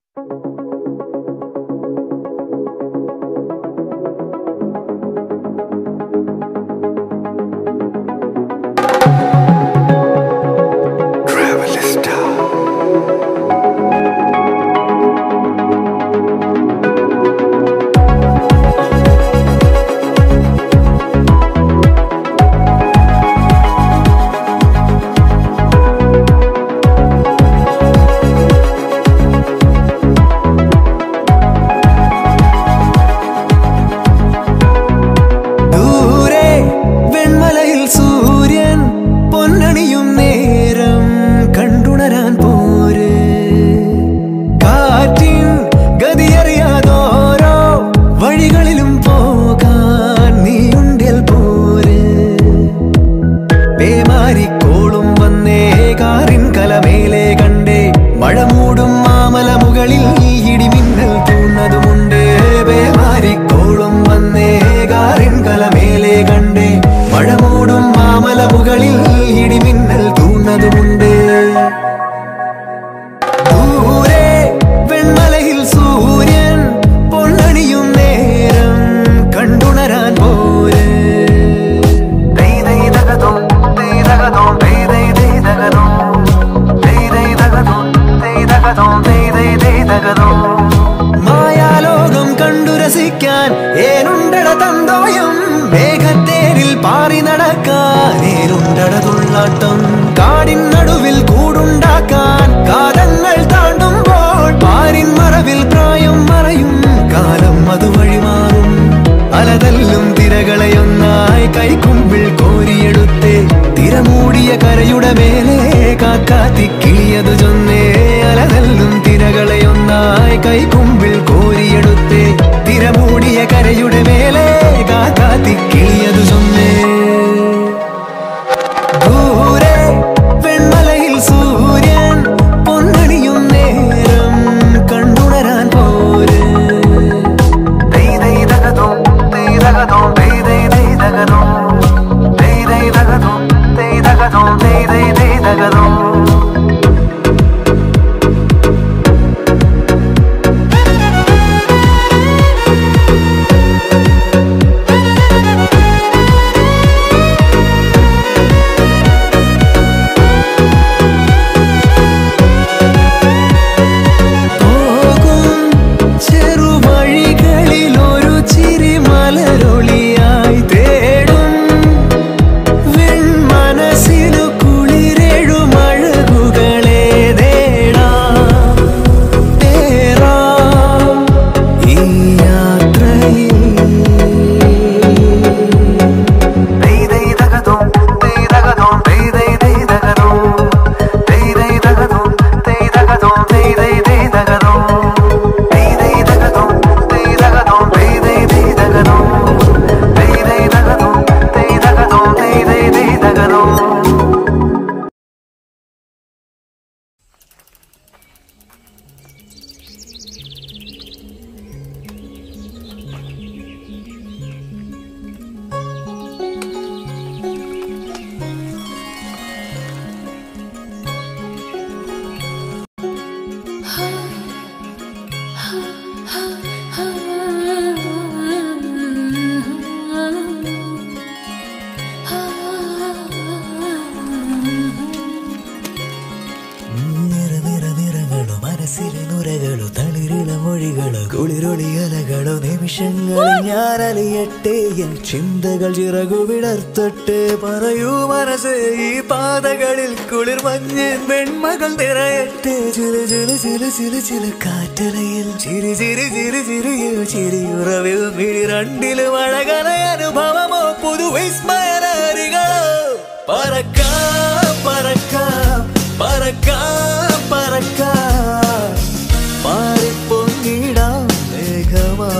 ദൂരെ വെൺമലയിൽ സൂര്യൻ പൊന്നണിയും നേരം കണ്ടുണരാൻ പോര് കാറ്റിൻ ഗതിയറിയാതോരോ വഴികളിലും പോകാൻ നീയുണ്ടിൽ പോര് പേമാരിക്കോളും വന്നേ കാറിൻ കലമേലെ കണ്ടേ മഴ മൂടും മാമല മുകളിൽ ഇടിമിന്നൽ തൂന്നതുമുണ്ട് പേമാരിക്കോളും വന്നേ കാറിൻ കലമേലെ കണ്ടേ മഴ മൂടും മാമല മുകളിൽ ഇടിമിന്നൽ തൂന്നതുമുണ്ട് ദൂരെ വെൺമലയിൽ സൂര്യൻ പൊന്നണിയും നേരം കണ്ടുണരാൻ പോര് മായാലോകം കണ്ടു രസിക്കാൻ ഏനുണ്ടട തന്തോയം മേഘത്തേരിൽ പാറി നടക്കാൻ ഏനുണ്ടട തുള്ളാട്ടം കാടിൻ നടുവിൽ കൂടുണ്ടാക്കാൻ കാലങ്ങൾ താണ്ടുമ്പോൾ പാരിൻ മറവിൽ പ്രായം മറയും കാലം അത് വഴിമാറും അലതല്ലും തിരകളെയൊന്നായി കൈക്കുമ്പിൾ കോരിയെടുത്തേ തിരമൂടിയ കരയുടെ മേലെ കാക്കാത്തി കിളിയതു ചൊന്നേ അലതല്ലും തിരകളെയൊന്നായി കൈക്കുമ്പിൾ കോരിയെടുത്തേ തിരമൂടിയ കരയുടെ മേലെ കാക്കാത്തി കിളിയതു ചൊന്നേ ദൂരെ വെൺമലയിൽ സൂര്യൻ പൊന്നണിയും നേരം കണ്ടുണരാൻ പോര് പോകും ചെറുവഴികളിൽ ഒരു ചിരി മലരൊളിയായി തേടും വെൺമനസ്സിനു കുളിരെഴുമഴകുകളെ നേടാം തേറാം ഈ യാത്രയിൽ നിറ നിറ നിറങ്ങളോ മനസ്സിലെ നുരകളോ തളിരിള മൊഴികളോ കുളിരൊളിയലകളോ നിമിഷങ്ങളിൽ ഞാൻ അലിയട്ടെ എൻ ചിന്തകൾ ചിറകു വിടർത്തട്ടെ പറയൂ മനസ്സ് ഈ പാതകളിൽ കുളിർ മഞ്ഞ് വെൺമകൾ നിറയട്ടെ ചില ചില ചില ചില ചില കാറ്റലയിൽ ചിരി ചിരി ചിരി ചിരിയോ ചിരിയുറവിൽ മിഴി രണ്ടിലും അഴകല അനുഭവമോ പുതു വിസ്മയനരികളോ പറക്കാം പറക്കാം പറക്കാം പറക്കാം പാറിപ്പൊങ്ങിടാം മേഘമാ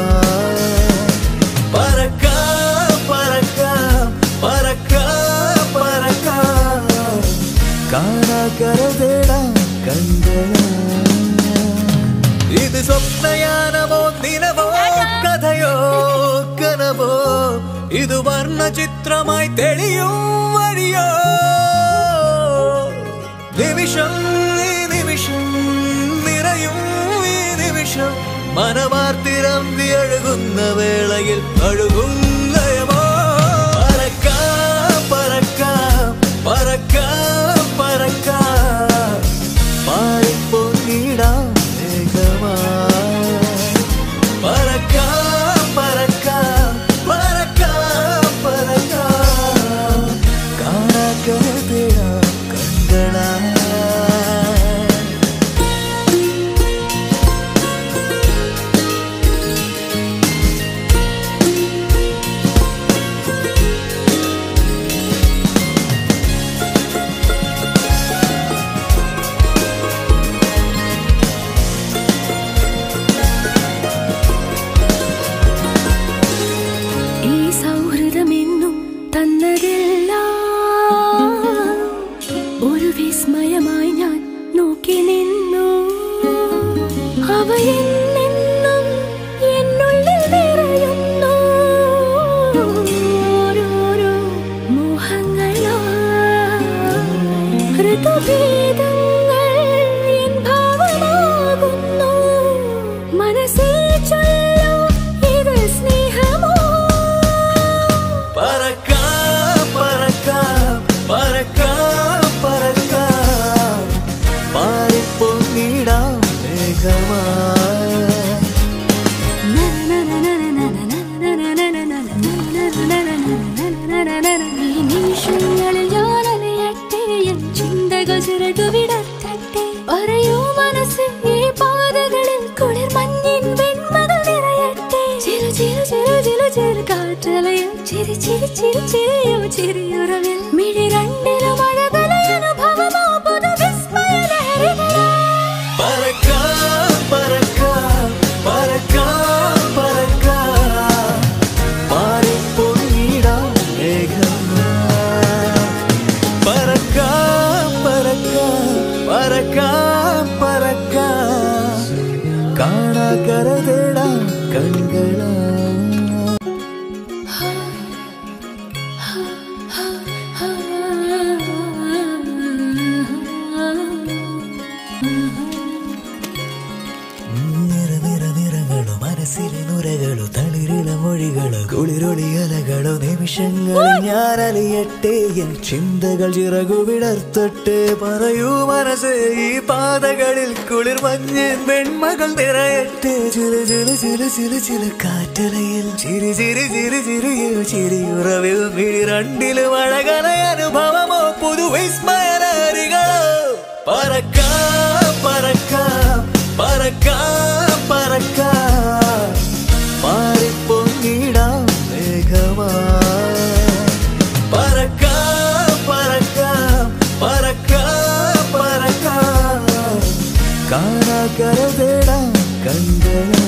പറക്കാം പറക്കാം പറക്കാം പറക്കാം കാണാക്കര തേടാം കണ്ടയാ ഇത് സ്വപ്നയാനമോ നിലവോ കഥയോ കനവോ ഇത് വർണ്ണ ചിത്രമായി തെളിയും വഴിയോ നിമിഷം ഈ നിമിഷം നിറയും ഈ നിമിഷം മനമാർത്തിരമ്പി അഴുകുന്ന വേളയിൽ അഴുകും ലയമോ പറക്കാം പറക്കാം പറക്കാം പറക്കാം പാറിപ്പൊങ്ങിടാം മേഘമായി പറക്കാം പറക്കാം പറക്കാം പറക്കാം കാണാക്കരത്തിടാം കണ്ണുകളായി ഈ സൗഹൃദമെന്നും തന്നതെല്ലാം ഒരു വിസ്മയമായി ഞാൻ നോക്കി നിന്നു അവയെന്നെന്നും എന്നുള്ളിൽ നിറയുന്നു ഓരോരോ മോഹങ്ങളാ ഋതുഭേദങ്ങൾ എൻ ഭാവമാകുന്നു മനസ്സിൽ ചൊല്ലൂ ഇത് സ്നേഹമോ പറക്കാം പറക്കാം പറക്കാം പറക്കാം പാറിപ്പൊങ്ങിടാം മേഘമായി ഈ നിമിഷങ്ങളിൽ ഞാൻ അലയട്ടെ എൻ ചിന്തകൾ ചിറകു വിടർത്തട്ടെ പറയൂ മനസ്സ് ഈ പാതകളിൽ കുളിർ മഞ്ഞിൻ വെൺമകൾ നിറയട്ടെ ചിരു ചിരു ചിരു ചിരു ചിരു കാറ്റലയും ചിരി ചിരി ചിരി ചിരിയോ ചിരിയുറവിൽ മിഴി രണ്ടിലും അഴകല അനുഭവമോ പുതു വിസ്മയ ലഹരികളാ പറക്കാം പറക്കാം പറക്കാം പറക്കാം പാറിപ്പൊങ്ങിടാം മേഘമായി പറക്കാം പറക്കാം പറക്കാം പറക്കാം കാണാക്കരതേടാം കണ്ണുകളാ നിറ നിറ നിറങ്ങളോ മനസ്സിലെ നുരകളോ തളിരിള മൊഴികളോ കുളിരൊളി അലകളോ നിമിഷങ്ങൾ ഞാൻ അലിയട്ടെ എൻ ചിന്തകൾ ചിറകു വിടർത്തട്ടെ പറയൂ മനസ്സ് ഈ പാതകളിൽ കുളിർ മഞ്ഞിൻ വെൺമകൾ നിറയട്ടെ ചില ചില ചില ചില ചില കാറ്റലയിൽ ചിരി ചിരി ചിരി ചിരിയോ ചിരിയുറവിൽ മിഴി രണ്ടിലും അഴകല അനുഭവമോ പുതു വിസ്മയനരികളോ പറക്കാം പറക്കാം പറക്കാം പറക്കാം പാറിപ്പൊങ്ങിടാം മേഘമായി പറക്കാം പറക്കാം പറക്കാം പറക്കാം കാണാക്കരതേടാം കണ്ണുകളാ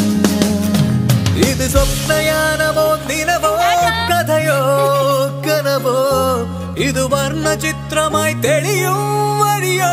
ഇത് സ്വപ്നയാനമോ ദിനമോ കഥയോ കനവോ ഇത് വർണ്ണ ചിത്രമായി തെളിയും വഴിയോ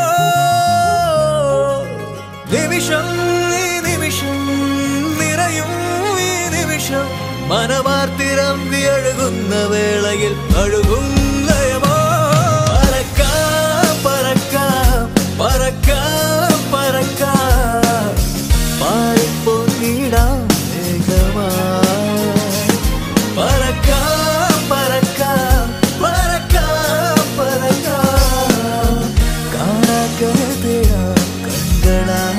നിമിഷം ഈ നിമിഷം നിറയും ഈ നിമിഷം മനമാർത്തിരമ്പി അഴുകുന്ന വേളയിൽ അഴുകും ലയമോ പറക്കാം പറക്കാം പറക്കാം പറക്കാം പാറിപ്പൊങ്ങിടാം മേഘമായി പറക്കാം പറക്കാം പറക്കാം പറക്കാം കാണാക്കരത്തിടാം കണ്ണുകളായി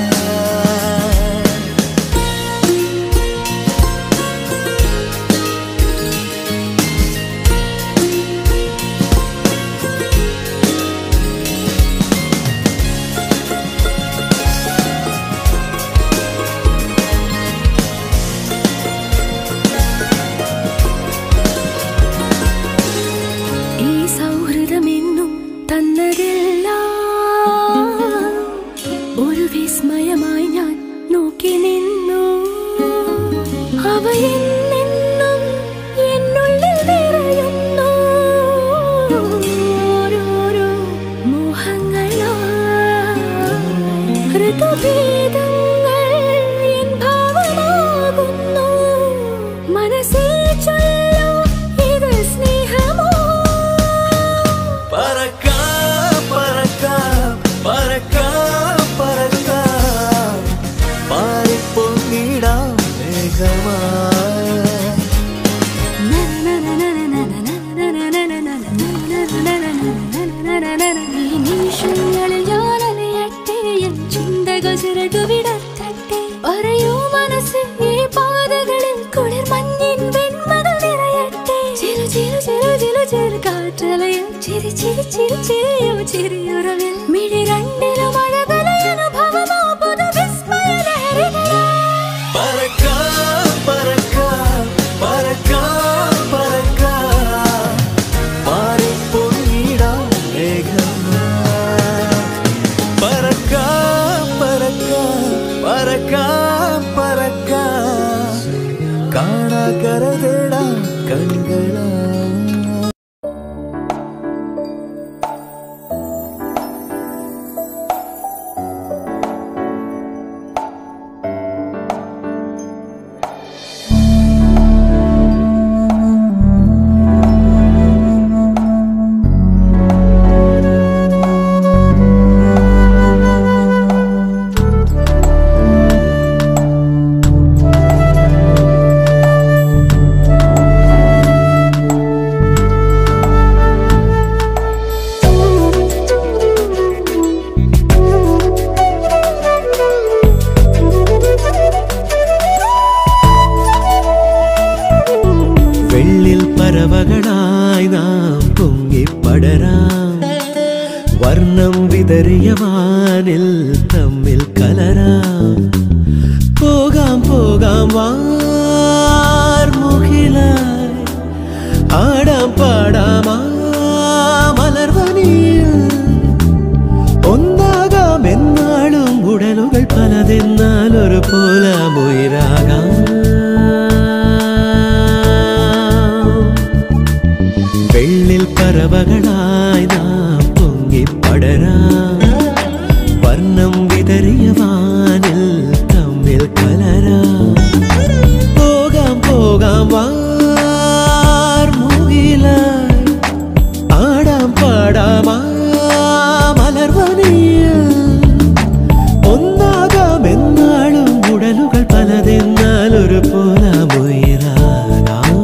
വിടർത്തട്ടെ പറയൂ മനസ്സ് ഈ പാതകളിൽ കുളിർ മഞ്ഞിൻ വെൺമകൾ നിറയട്ടെ ചില ചില ചില ചില ചില കാറ്റലയും ചിരി ചിരി ചിരി ചിരിയോ ചിരിയുറവിൽ മിഴി രണ്ടിലും അഴകലെ അനുഭവമോ പുതു വിസ്മയ ലഹരികളാ പറക്കാം പറക്കാം പറക്കാം പറക്കാം മാറിപ്പോയിടാം മേഘമായി. പറക്കാം പറക്കാം പറക്കാം പറക്കാം കാണാക്കര തേടാം കണ്ണുകളാ വെള്ളിൽ പറവകളായി നാം പൊങ്ങിപ്പടരാം വർണ്ണം വിതറിയ വാനിൽ തമ്മിൽ കലരാം പോകാം പോകാം വാർമുഖിലായി ആടാം പാടാം ആ മലർവനിയിൽ ഒന്നാകാം എന്നാളും ഉടലുകൾ പലതെന്നാൽ ഒരു പോലാമുയരാകാം വെള്ളിൽ പറവകളായി നാം പൊങ്ങിപ്പടരാം വർണ്ണം വിതറിയ വാനിൽ തമ്മിൽ കലരാം പോകാം പോകാം വാർമുകിലായി ആടാം പാടാം ആ മലർവനിയിൽ ഒന്നാകാം എന്നാളും ഉടലുകൾ പലതെന്നാൽ ഒരു പോലാമുയരാകാം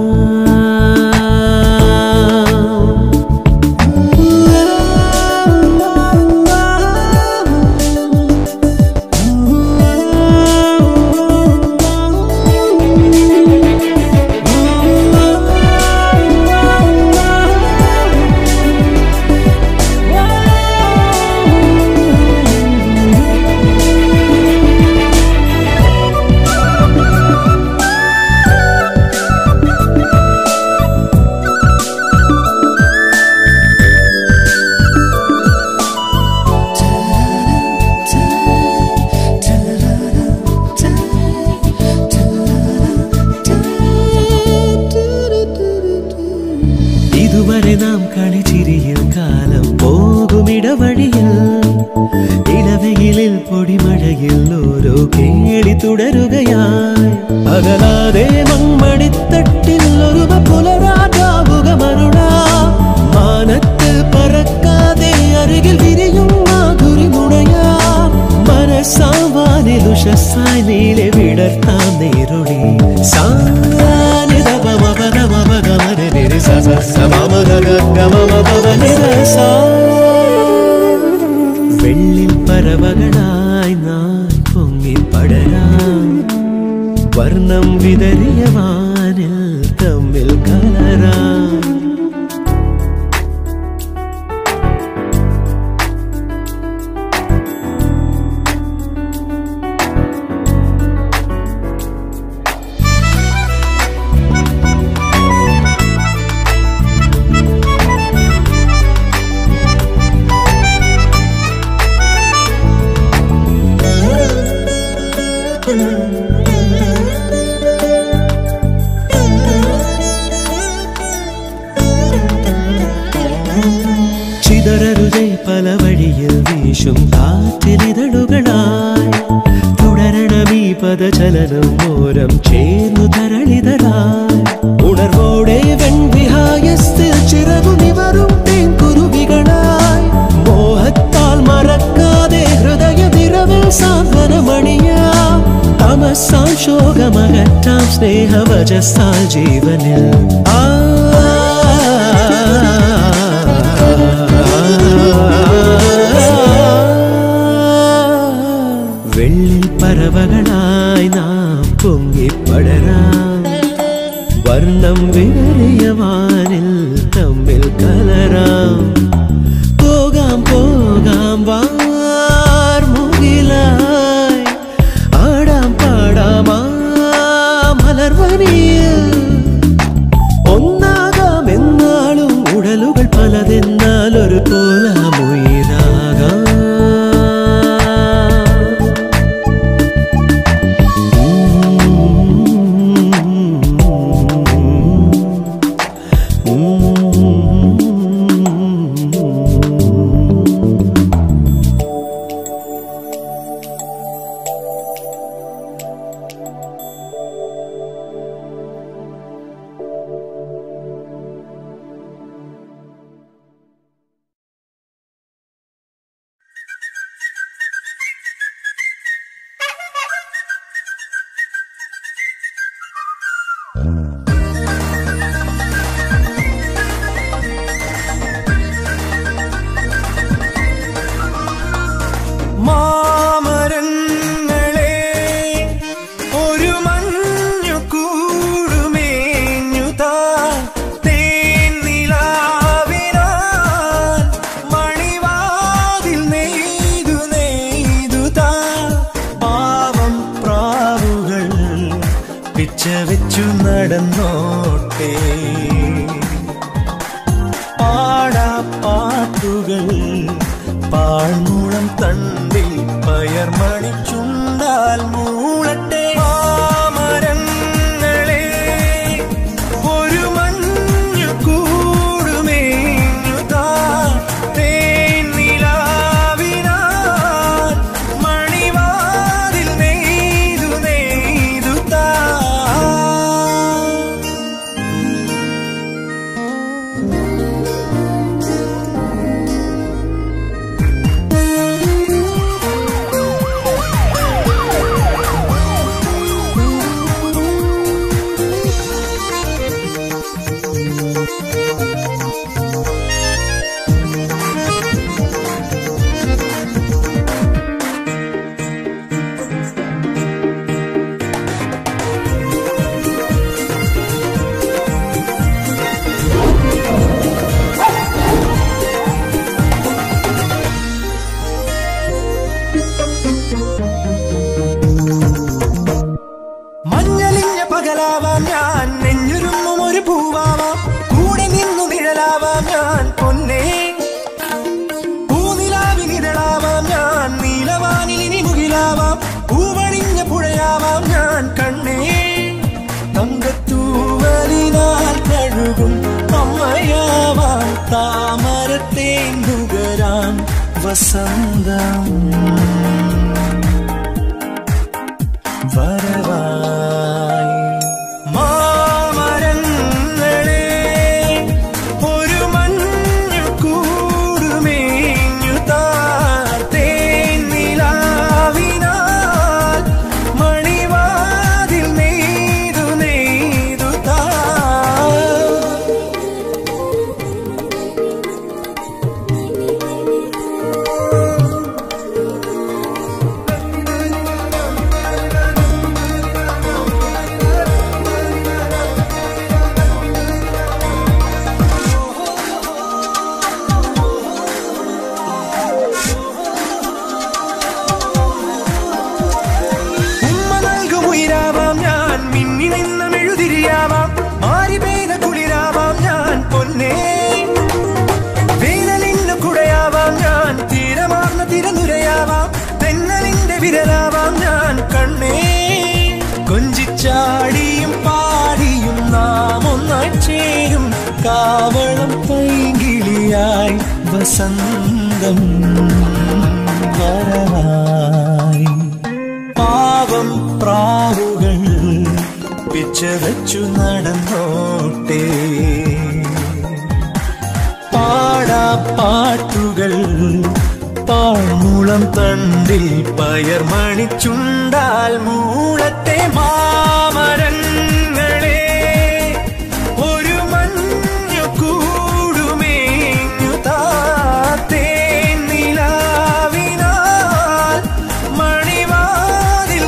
ഇതുവരെ നാം കളിച്ചിരിയിൽ കാലം പോകുമിടവഴിയിൽ ഇടവയിലിൽ പൊടിമഴയിൽ ഓരോ കേളി തുടരുകയായി അകലാതെ മൺമണിത്തട്ടിൽ ഒരു പുലരാകാവുക മരുളാ മാനത്ത് പറക്കാതെ അരികിൽ വിരിയും മാധുരി നുണയാ മനസ്സാവാനിൽ ഉഷസ്സായി നീലെ വിടർത്താം നേരുളി വെള്ളിൽ പറവകളായി നാം പൊങ്ങിപ്പടരാം വർണ്ണം വിതറിയ വാനിൽ തമ്മിൽ കലരാം ചിതറരുതേ പല വഴിയിൽ വീശും കാറ്റിലിതളുകളായി തുടരണമീ പദചലനം ഓരം ചേർന്നു തരളിതരായി ഉണർവോടെ വെൺവിഹായസ്തിൽ ചിറകുനിവരും തേൻകുരുവികളായി മോഹത്താൽ മറക്കാതെ ഹൃദയ നിറവിൽ സാന്ത്വനമണിയാം തമസാം ശോകമകറ്റാം സ്നേഹവചസാൽ ജീവനിൽ ആ വെള്ളിൽ പറവകളായി നാം പൊങ്ങിപ്പടരാം വർണ്ണം വിടറിയ വാനിൽ തമ്മിൽ കലരാം പോകാം പോകാം വാർമുകിലായി ആടാം പാടാം ആ മലർവനിയിൽ ഒന്നാകാം എന്നാളും ഉടലുകൾ പലതെന്നാൽ ഒരു കോലാമൊയിലാകാം മാമരങ്ങളെ ഒരു മഞ്ഞു കൂടുമേഞ്ഞു താ തേന്നിലാവിനാൽ മണിവാതിൽ നെയ്തു നെയ്തു താ പാവം പ്രാവുകൾ പിച്ച വെച്ചു നടന്നോട്ടെ പാടാ പാട്ടുകൾ പാഴ്മൂളം തണ്ടിൽ പയർമണി ചുണ്ടാൽ മൂളട്ടെ മാമരങ്ങളെ ഒരു മഞ്ഞു കൂടുമേഞ്ഞു താ തേന്നിലാവിനാൽ മണിവാതിൽ നെയ്തു നെയ്തു താ മഞ്ഞളിഞ്ഞ പകലാവാം ഞാൻ നെഞ്ഞുരുമ്മും ഒരു പൂവാവാം കൂടെ നിന്നു നിഴലാവാം ഞാൻ പൊന്നേ പൂനിലാവിനിതളാവാം ഞാൻ നീലവാനിലിനി മുകിലാവാം പൂവണിഞ്ഞ പുഴയാവാം ഞാൻ കണ്ണേ തങ്കത്തൂവലിനാൽ കഴുകും അമ്മയാവാം താമരത്തേന്തുകരാം വസന്തം വരവായി മാമരങ്ങളെ ഒരു മഞ്ഞു കൂടുമേഞ്ഞു താർത്തേന്നിലാവിനാൽ മണിവാതിൽ നെയ്തു നെയ്തു താ ഉമ്മ നൽകും ഉയരാവാം ഞാൻ മിന്നി നിന്ന മെഴുതിരിയാവാം മാറി പെയ്ത കുളിരാവാം ഞാൻ പൊന്നേ വേനലിന് കുടയാവാം ഞാൻ തീരമാർന്ന തിരനുരയാവാം തെന്നലിന്റെ വിരലാവാം ഞാൻ കണ്ണേ കൊഞ്ചിച്ചാടിയും പാടിയും നാം ഒന്നായി ചേരും കാവളം പൈകിളിയായി വസന്തം വരവായി പാവം പ്രാവുകൾ പിച്ചവച്ചു നടന്നോട്ടെ പാടാ പാട്ടുകൾ പാഴ്മുളം തണ്ടിൽ പയർമണി ചുണ്ടാൽ മൂളത്തെ മാമരങ്ങളെ ഒരു മഞ്ഞു കൂടുമേഞ്ഞു താത്തേ നിലാവിനാൽ മണിവാതിൽ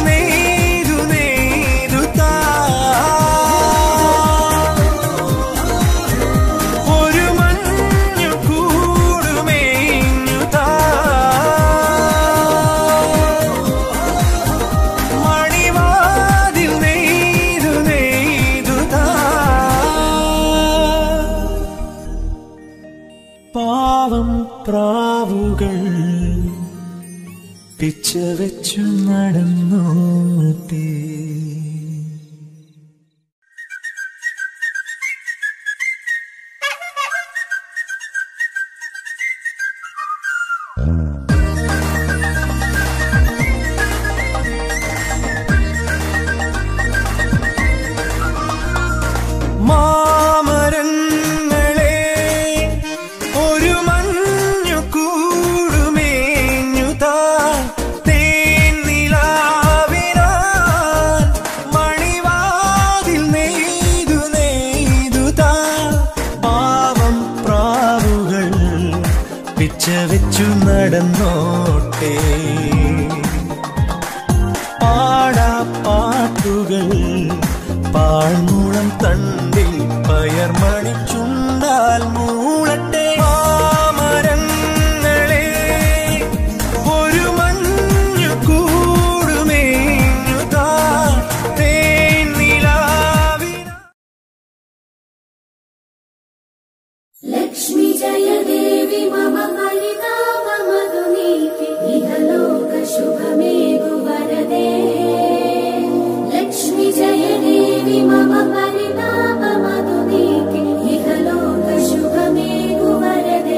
കാതുകൾ പാഴ്മൂളം തണ്ടിൽ പയർമണി ചുണ്ടാൽ മൂളട്ടെ മാമരങ്ങളെ ഒരു മഞ്ഞു കൂടുമേഞ്ഞു താ തേനിലാവിന लक्ष्मी जय देवी मम परिताप मधुनीति इहलोक शुभमे वरदे लक्ष्मी जय देवी मम परिताप मधुनीति इहलोक शुभमे वरदे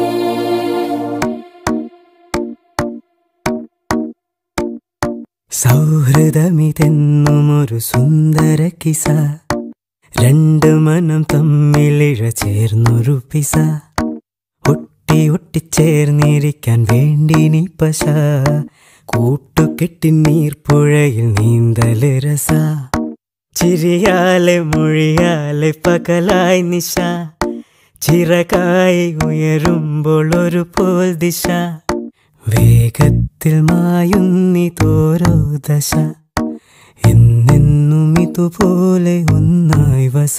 സൗഹൃദമിതെന്നുമൊരു സുന്ദര കിസ രണ്ട് മനം തമ്മിലിഴ ചേർന്നൊരു പിസ ഒട്ടി ഒട്ടിച്ചേർന്നിരിക്കാൻ വേണ്ടി നീ പശ കൂട്ടുകെട്ടി നീർപ്പുഴയിൽ നീന്തല് രസ ചിരിയാലെ മൊഴിയാലെ പകലായി നിശ ചിറകായി ഉയരുമ്പോൾ ഒരു പോൽ ദിശ വേഗത്തിൽ മായുന്നിതോരോ ദശ എന്നെന്നും ഇതുപോലെ ഒന്നായി വസ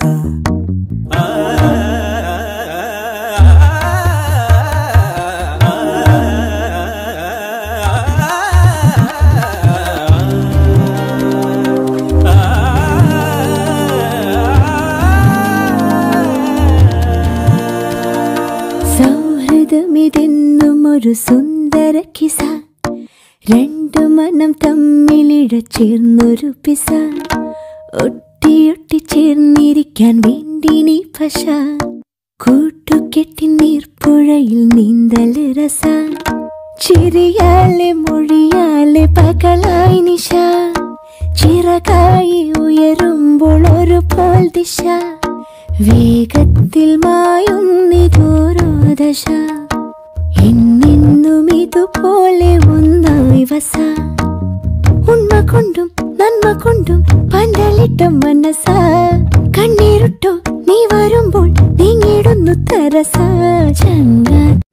സൗഹൃദമിതെന്നും ഒരു സുന്ദര കിസ രണ്ടു മനം തമ്മിലിഴ ചേർന്നൊരു പിസ ഒട്ടിയൊട്ടി ചേർന്നിരിക്കാൻ വേണ്ടി നീ പശ കൂട്ടുകെട്ടി നീർപ്പുഴയിൽ നീന്തല് രസ ചിരിയാലെ മൊഴിയാലെ പകലായി നിശ ചിറകായി ഉയരുമ്പോൾ ഒരു പോൽ ദിശ വേഗത്തിൽ മായുന്നിതോരോ ദശ എന്നെന്നും ഇതുപോലെ ഒന്നായി വസ ഉണ്മ കൊണ്ടും നന്മ കൊണ്ടും പന്തലിട്ട മനസ്സ കണ്ണീരുട്ടോ നീ വരുമ്പോൾ നീങ്ങിടുന്നു തരസ ചങ്ങ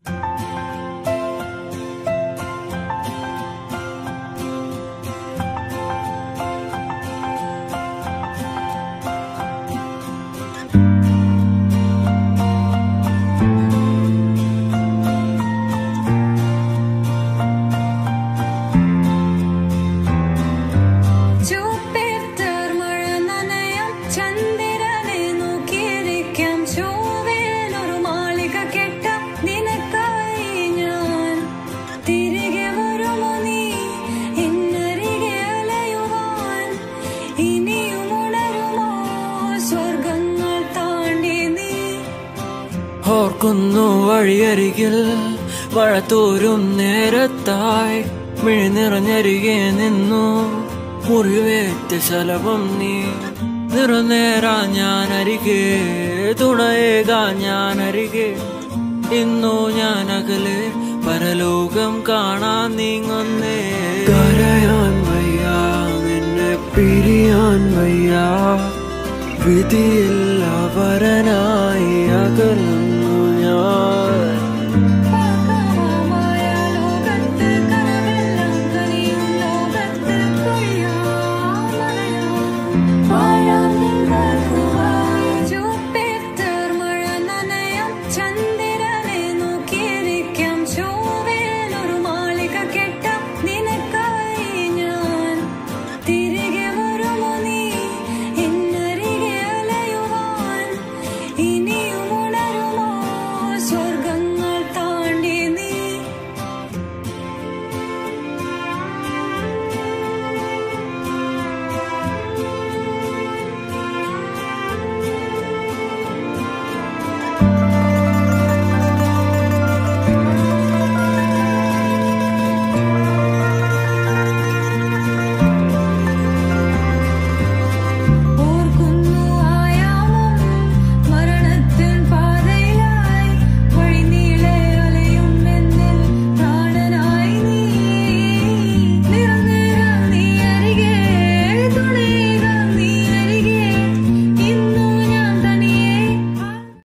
ചൂപ്പേറ്റർ മഴ നനയാം ചന്ദ്രനെ നോക്കിയിരിക്കാം ചൊവ്വേലൊരു മാളിക കെട്ടാം നിനക്കായി ഞാൻ തിരികെ വരുമോ നീ എന്നരികെ അലയുവാൻ ഇനിയും ഉണരുമോ സ്വർഗങ്ങൾ താണ്ടി നീ ഓർക്കുന്നു വഴിയരികിൽ മഴ തോരും നേരത്തായി മിഴി നിറഞ്ഞരികെ നിന്നു മുറിവേറ്റ ശലഭം നീ നിറനേരാ ഞാൻ അരികെ തുണയേകാ ഞാൻ അരികെ ഇന്നു ഞാൻ അകലെ പരലോകം കാണാൻ നീങ്ങുന്നേ കരയാൻ വയ്യ നിന്നെ പിരിയാൻ വയ്യ വിധിയില്ല വരനായി അകൽ